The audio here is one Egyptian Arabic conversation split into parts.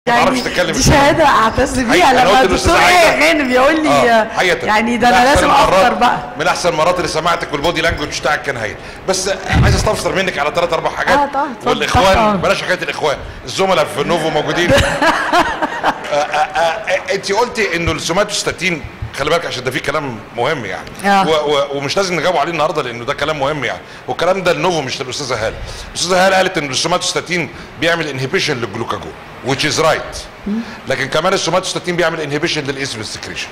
ما تعرفش يعني تتكلم دي الكلام. شهاده اعتز بيها حقيقة، أنا لما قلت للأستاذ الدكتور عايدة. ايه غانم يقول لي آه، حقيقة. يعني ده من انا أحسن لازم المرات- افطر بقى من احسن المرات اللي سمعتك والبودي لانجوج بتاعك كان هايل بس عايز استفسر منك على ثلاث اربع حاجات آه، طبعا، اتفضل. والاخوان طبعا. بلاش حكايه الاخوان الزملاء في نوفو موجودين آه، آه، آه، انت قلتي انه السوماتوستاتين خلي بالك عشان ده فيه كلام مهم يعني آه. و و ومش لازم نجاوب عليه النهارده لانه ده كلام مهم يعني والكلام ده النوفو مش للاستاذه هاله الاستاذه هاله قالت ان السوماتوستاتين بيعمل انهبيشن للجلوكاجون which is right لكن كمان السوماتوستاتين بيعمل انهبيشن للاسم سكريشن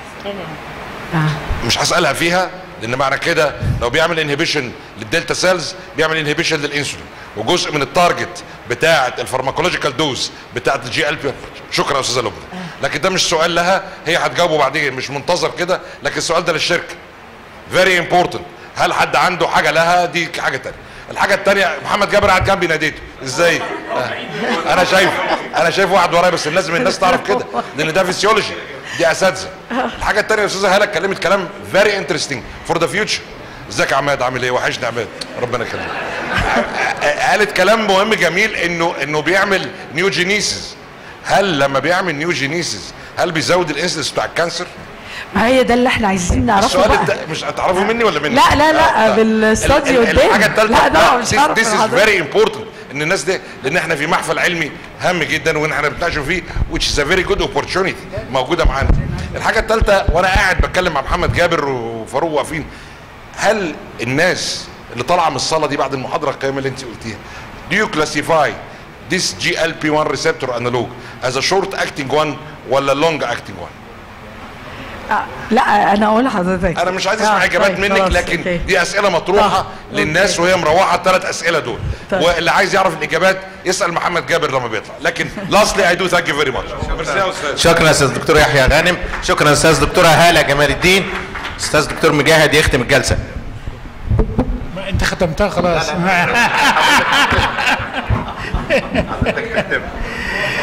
آه. مش هسالها فيها لان معنى كده لو بيعمل انهبيشن للدلتا سيلز بيعمل انهبيشن للانسولين وجزء من التارجت بتاعه الفارماكولوجيكال دوز بتاعه الجي ال بي شكرا يا استاذه لبنى لكن ده مش سؤال لها هي هتجاوبه بعدين مش منتظر كده لكن السؤال ده للشركه فيري امبورتنت هل حد عنده حاجه لها دي حاجه تانية الحاجه التانية محمد جابر قاعد جنبي ناديته ازاي آه. انا شايف انا شايف واحد ورايا بس لازم الناس تعرف كده لان ده فيسيولوجي دي اساتذه الحاجه التانية يا استاذه هاله اتكلمت كلام فيري انترستنج فور ذا فيوتشر ازيك يا عماد عامل ايه وحشني يا عماد ربنا يخليك قالت كلام مهم جميل انه انه بيعمل نيوجينيسيس هل لما بيعمل نيوجينيسيس هل بيزود الانسلس بتاع الكانسر؟ ما هي ده اللي احنا عايزين نعرفه السؤال بقى الت... مش هتعرفه مني ولا منك؟ لا لا لا آه، آه. بالاستوديو ال- ال- قدام الحاجه الثالثه لا ده مش عارف this is very important ان الناس دي لان احنا في محفل علمي هام جدا وان احنا بنتناقش فيه which is a very good opportunity موجوده معانا الحاجه الثالثه وانا قاعد بتكلم مع محمد جابر وفاروق واقفين هل الناس اللي طالعه من الصاله دي بعد المحاضره القيمه اللي انت قلتيها do you classify this GLP-1 receptor analog as a short acting one ولا long acting one آه، لا انا اقول لحضرتك انا مش عايز آه، اسمع اجابات طيب، منك خلاص، لكن أوكي. دي اسئله مطروحه طب، للناس أوكي. وهي مروحه الثلاث اسئله دول طيب. واللي عايز يعرف الاجابات يسال محمد جابر لما بيطلع لكن لاستلي اي دو ثانك يو فيري ماتش ميرسي يا استاذ شكرا استاذ دكتور يحيى غانم شكرا استاذ دكتوره هاله جمال الدين استاذ دكتور مجاهد يختم الجلسه ما انت ختمتها خلاص